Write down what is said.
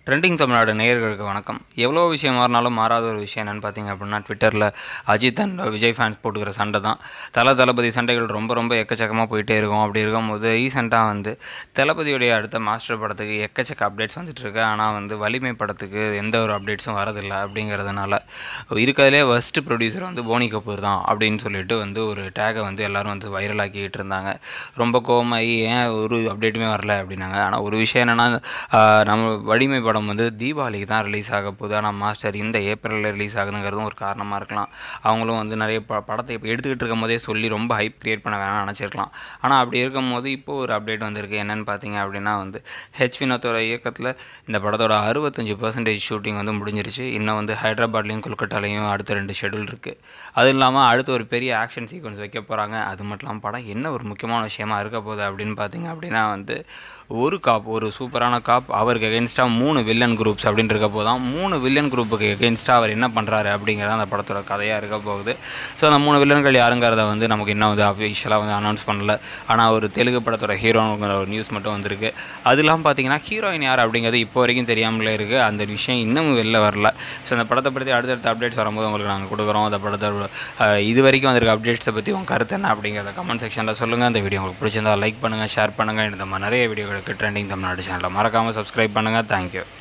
trending Tamil Nadu நேயர்களுக்கு வணக்கம் எவ்வளோ விஷயம் மாறினாலும் மாறாத ஒரு விஷயம் என்னென்னு பார்த்தீங்க அப்படின்னா ட்விட்டரில் அஜித் அண்ட் விஜய் ஃபேன்ஸ் போட்டுக்கிற சண்டை தான் தல தளபதி சண்டைகள் ரொம்ப ரொம்ப எக்கச்சக்கமாக போயிட்டே இருக்கும் அப்படி இருக்கும்போது ரீசெண்டாக வந்து தளபதியுடைய அடுத்த மாஸ்டர் படத்துக்கு எக்கச்சக்க அப்டேட்ஸ் வந்துட்டு இருக்கு ஆனால் வந்து வலிமை படத்துக்கு எந்த ஒரு அப்டேட்ஸும் வரதில்லை அப்படிங்கிறதுனால இருக்கிறதுலே ஃபஸ்ட்டு ப்ரொடியூசர் வந்து போனி கபூர் தான் அப்படின்னு சொல்லிட்டு வந்து ஒரு டேகை வந்து எல்லாரும் வந்து வைரலாக்கிட்டு இருந்தாங்க ரொம்ப கோவமாகி ஏன் ஒரு அப்டேட்டுமே வரல அப்படின்னாங்க ஆனால் ஒரு விஷயம் என்னென்னா நம்ம வலிமை படம் வந்து தீபாவளிக்கு தான் ரிலீஸ் ஆக போகுது ஆனால் மாஸ்டர் இந்த ஏப்ரலில் ரிலீஸ் ஆகுதுங்கிறதும் ஒரு காரணமாக இருக்கலாம் அவங்களும் வந்து நிறைய ப படத்தை இப்போ எடுத்துக்கிட்டு இருக்கும் போதே சொல்லி ரொம்ப ஹைப் க்ரியேட் பண்ண வேணாம்னு நினச்சிருக்கலாம் ஆனால் அப்படி இருக்கும் போது இப்போது ஒரு அப்டேட் வந்திருக்கு என்னென்னு பார்த்தீங்க அப்படின்னா வந்து ஹெச் வினோத்தோட இயக்கத்தில் இந்த படத்தோட அறுபத்தஞ்சு பர்சன்டேஜ் ஷூட்டிங் வந்து முடிஞ்சிருச்சு இன்னும் வந்து ஹைதராபாத்லேயும் கொல்கட்டாலையும் அடுத்த ரெண்டு ஷெடியூல் இருக்குது அது இல்லாமல் அடுத்து ஒரு பெரிய ஆக்ஷன் சீக்வன்ஸ் வைக்க போகிறாங்க அது மட்டும் இல்லாமல் படம் என்ன ஒரு முக்கியமான விஷயமா இருக்க போகுது அப்படின்னு பார்த்தீங்க அப்படின்னா வந்து ஒரு காப் ஒரு சூப்பரான காப் அவருக்கு அகேன்ஸ்டாக மூணு வில்லன் குரூப்ஸ் அப்படின்னு இருக்க போதான் மூணு வில்லன் குரூப்புக்கு எகென்ஸ்டாக அவர் என்ன பண்ணுறாரு அப்படிங்கிறது அந்த படத்தோட கதையாக இருக்க போகுது ஸோ அந்த மூணு வில்லன்கள் யாருங்கிறத வந்து நமக்கு இன்னும் வந்து அஃபிஷியலாக வந்து அனௌன்ஸ் பண்ணல ஆனால் ஒரு தெலுங்கு படத்தோட ஹீரோங்கிற ஒரு நியூஸ் மட்டும் வந்திருக்கு அது இல்லாமல் பார்த்தீங்கன்னா ஹீரோயின் யார் அப்படிங்கிறது இப்போ வரைக்கும் தெரியாமலே இருக்குது அந்த விஷயம் இன்னமும் வெளில வரல ஸோ அந்த படத்தை பற்றி அடுத்தடுத்த அப்டேட்ஸ் வரும்போது உங்களுக்கு நாங்கள் கொடுக்குறோம் அந்த படத்தோட அஹ், இது வரைக்கும் வந்திருக்க அப்டேட்ஸை பற்றி உங்கள் கருத்து என்ன அப்படிங்கிறத கமெண்ட் செக்ஷனில் சொல்லுங்கள் அந்த வீடியோ உங்களுக்கு பிடிச்சிருந்தா லைக் பண்ணுங்கள் ஷேர் பண்ணுங்கள் இந்த மாதிரி நிறைய வீடியோகளுக்கு ட்ரெண்டிங் தமிழ்நாடு சேனலை மறக்காமல் சப்ஸ்கிரைப் பண்ணுங்கள் தேங்க்யூ